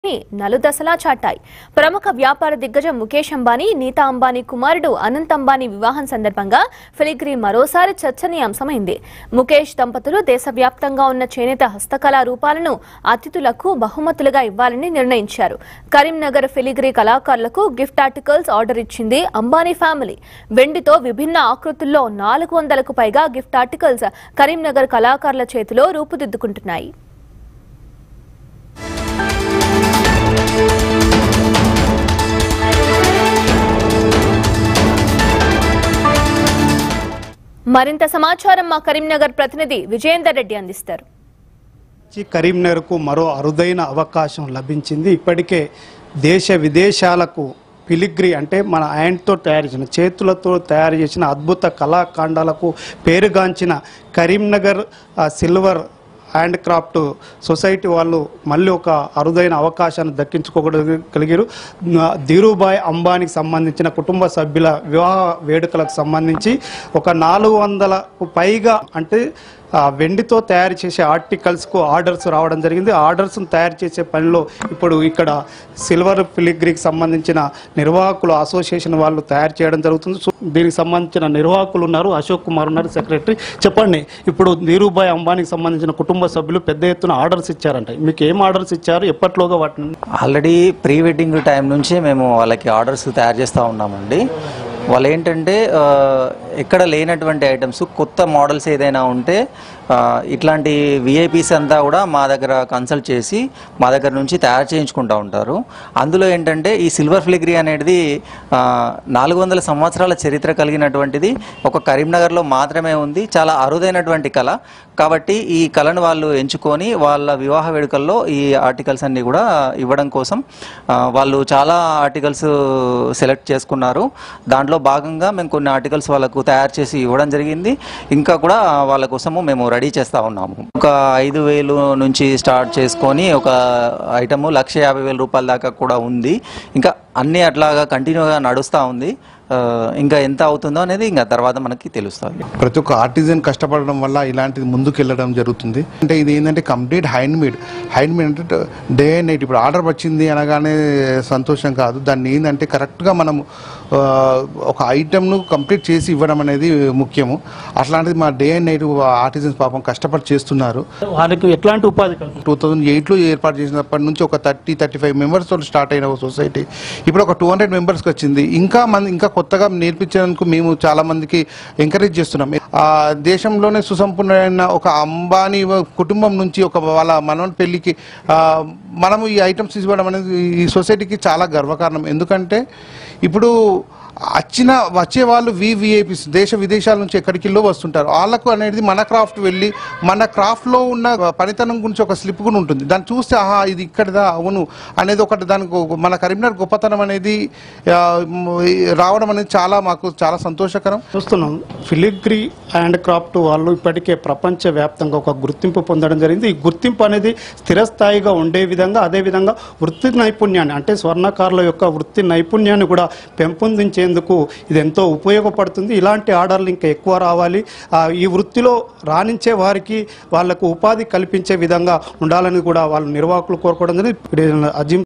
ని నలుదశలా చాటాయి ప్రముఖ వ్యాపార దిగ్గజం ముఖేష్ అంబానీ నీతా అంబానీ కుమారుడు అనంత్ అంబానీ వివాహం సందర్భంగా ఫిలిగ్రీ మరోసారి చర్చనీయాంశమైంది ముఖేష్ దంపతులు దేశవ్యాప్తంగా ఉన్న చేనేత హస్తకళా రూపాలను అతిథులకు బహుమతులుగా ఇవ్వాలని నిర్ణయించారు కరీంనగర్ ఫిలిగ్రీ కళాకారులకు గిఫ్ట్ ఆర్టికల్స్ ఆర్డర్ ఇచ్చింది అంబానీ ఫ్యామిలీ వెండితో విభిన్న ఆకృతుల్లో నాలుగు వందలకు పైగా గిఫ్ట్ ఆర్టికల్స్ కరీంనగర్ కళాకారుల చేతిలో రూపుదిద్దుకుంటున్నాయి మరింత సమాచారం మా కరీంనగర్ ప్రతినిధి విజయేందర్ రెడ్డి అందిస్తారు నుంచి కరీంనగర్కు మరో అరుదైన అవకాశం లభించింది ఇప్పటికే దేశ విదేశాలకు పిలిగ్రి అంటే మన హ్యాండ్తో తయారు చేసిన చేతులతో తయారు చేసిన అద్భుత కళాఖండాలకు పేరుగాంచిన కరీంనగర్ ఆ, సిల్వర్ హ్యాండ్ క్రాఫ్ట్ సొసైటీ వాళ్ళు మళ్ళీ ఒక అరుదైన అవకాశాన్ని దక్కించుకోగలిగారు ధీరుభాయ్ అంబానీకి సంబంధించిన కుటుంబ సభ్యుల వివాహ వేడుకలకు సంబంధించి ఒక నాలుగు వందలకు పైగా అంటే ఆ, వెండితో తయారు చేసే ఆర్టికల్స్కు ఆర్డర్స్ రావడం జరిగింది ఆర్డర్స్ను తయారు చేసే పనిలో ఇప్పుడు ఇక్కడ సిల్వర్ ఫిలిగ్రీకి సంబంధించిన నిర్వాహకులు అసోసియేషన్ వాళ్ళు తయారు చేయడం జరుగుతుంది సో దీనికి సంబంధించిన నిర్వాహకులు ఉన్నారు అశోక్ కుమార్ ఉన్నారు సెక్రటరీ చెప్పండి ఇప్పుడు ధీరుభాయ్ అంబానీకి సంబంధించిన కుటుంబ సభ్యులు పెద్ద ఎత్తున ఆర్డర్స్ ఇచ్చారంట మీకు ఏం ఆర్డర్స్ ఇచ్చారు ఎప్పట్లోగా వాటిని ఆల్రెడీ ప్రీ వెడ్డింగ్ టైం నుంచే మేము వాళ్ళకి ఆర్డర్స్ తయారు చేస్తూ ఉన్నామండి వాళ్ళు ఏంటంటే ఆ, ఎక్కడ లేనటువంటి ఐటమ్స్ కొత్త మోడల్స్ ఏదైనా ఉంటే ఆ, ఇట్లాంటి విఐపీస్ అంతా కూడా మా దగ్గర కన్సల్ట్ చేసి మా దగ్గర నుంచి తయారు చేయించుకుంటూ ఉంటారు అందులో ఏంటంటే ఈ సిల్వర్ ఫిలిగ్రీ అనేది నాలుగు వందల సంవత్సరాల చరిత్ర కలిగినటువంటిది ఒక కరీంనగర్లో మాత్రమే ఉంది చాలా అరుదైనటువంటి కళ కాబట్టి ఈ కళను వాళ్ళు ఎంచుకొని వాళ్ళ వివాహ వేడుకల్లో ఈ ఆర్టికల్స్ అన్ని కూడా ఇవ్వడం కోసం ఆ, వాళ్ళు చాలా ఆర్టికల్స్ సెలెక్ట్ చేసుకున్నారు దాంట్లో భాగంగా మేము కొన్ని ఆర్టికల్స్ వాళ్ళకు తయారు చేసి ఇవ్వడం జరిగింది ఇంకా కూడా వాళ్ళ కోసము మేము రెడీ చేస్తూ ఉన్నాము ఒక ఐదు వేలు నుంచి స్టార్ట్ చేసుకొని ఒక ఐటము లక్ష యాభై వేల రూపాయల దాకా కూడా ఉంది ఇంకా అన్నీ అట్లాగా కంటిన్యూగా నడుస్తూ ఉంది ఆ, ఇంకా ఎంత అవుతుందో అనేది ఇంకా తర్వాత మనకి తెలుస్తుంది ప్రతి ఒక్క ఆర్టిజన్ కష్టపడడం వల్ల ఇలాంటిది ముందుకు వెళ్ళడం జరుగుతుంది అంటే ఇది ఏంటంటే complete hand made hand made అంటే డే అండ్ నైట్ ఇప్పుడు ఆర్డర్ వచ్చింది అనగానే సంతోషం కాదు దాన్ని ఏంటంటే కరెక్ట్గా మనం ఆ, ఒక ఐటెంను కంప్లీట్ చేసి ఇవ్వడం అనేది ముఖ్యము అట్లాంటిది మా డే అండ్ నైట్ ఆర్టిజన్స్ పాపం కష్టపడి చేస్తున్నారు వారికి ఎట్లాంటి ఉపాధి కలుగుతుంది టూ థౌజండ్ ఎయిట్లో ఏర్పాటు చేసినప్పటి నుంచి ఒక థర్టీ థర్టీ ఫైవ్ మెంబర్స్ తోటి స్టార్ట్ అయిన ఒక సొసైటీ ఇప్పుడు ఒక టూ హండ్రెడ్ మెంబర్స్కి వచ్చింది ఇంకా మంది ఇంకా కొత్తగా నేర్పించేందుకు మేము చాలా మందికి ఎంకరేజ్ చేస్తున్నాం ఆ దేశంలోనే సుసంపన్నమైన ఒక అంబానీ కుటుంబం నుంచి ఒక వాళ్ళ మనవని పెళ్లికి ఆ, మనము ఈ ఐటమ్స్ ఇవ్వడం అనేది ఈ సొసైటీకి చాలా గర్వకారణం ఎందుకంటే ఇప్పుడు వచ్చిన వచ్చే వాళ్ళు వివిఐపీస్ దేశ విదేశాల నుంచి ఎక్కడికిల్లో వస్తుంటారు వాళ్ళకు అనేది మన క్రాఫ్ట్ వెళ్ళి మన క్రాఫ్ట్లో ఉన్న పనితనం గురించి ఒక స్లిప్ కూడా ఉంటుంది దాన్ని చూస్తే ఆహా ఇది ఇక్కడిదా అవును అనేది ఒకటి దానికి ఒక- మన కరీంనగర్ గొప్పతనం అనేది ఆ, మ్, రావడం అనేది చాలా మాకు చాలా సంతోషకరం చూస్తున్నాం ఫిలిగ్రీ హ్యాండ్ క్రాఫ్ట్ వాళ్ళు ఇప్పటికే ప్రపంచ వ్యాప్తంగా ఒక గుర్తింపు పొందడం జరిగింది ఈ గుర్తింపు అనేది స్థిరస్థాయిగా ఉండే విధంగా అదేవిధంగా వృత్తి నైపుణ్యాన్ని అంటే స్వర్ణకారుల యొక్క వృత్తి నైపుణ్యాన్ని కూడా పెంపొందించేందుకు ఇది ఎంతో ఉపయోగపడుతుంది ఇలాంటి ఆర్డర్లు ఇంకా ఎక్కువ రావాలి ఆ, ఈ వృత్తిలో రాణించే వారికి వాళ్లకు ఉపాధి కల్పించే విధంగా ఉండాలని కూడా వాళ్ళు నిర్వాహకులు కోరుకోవడం జరిగింది ఇప్పుడు అజిం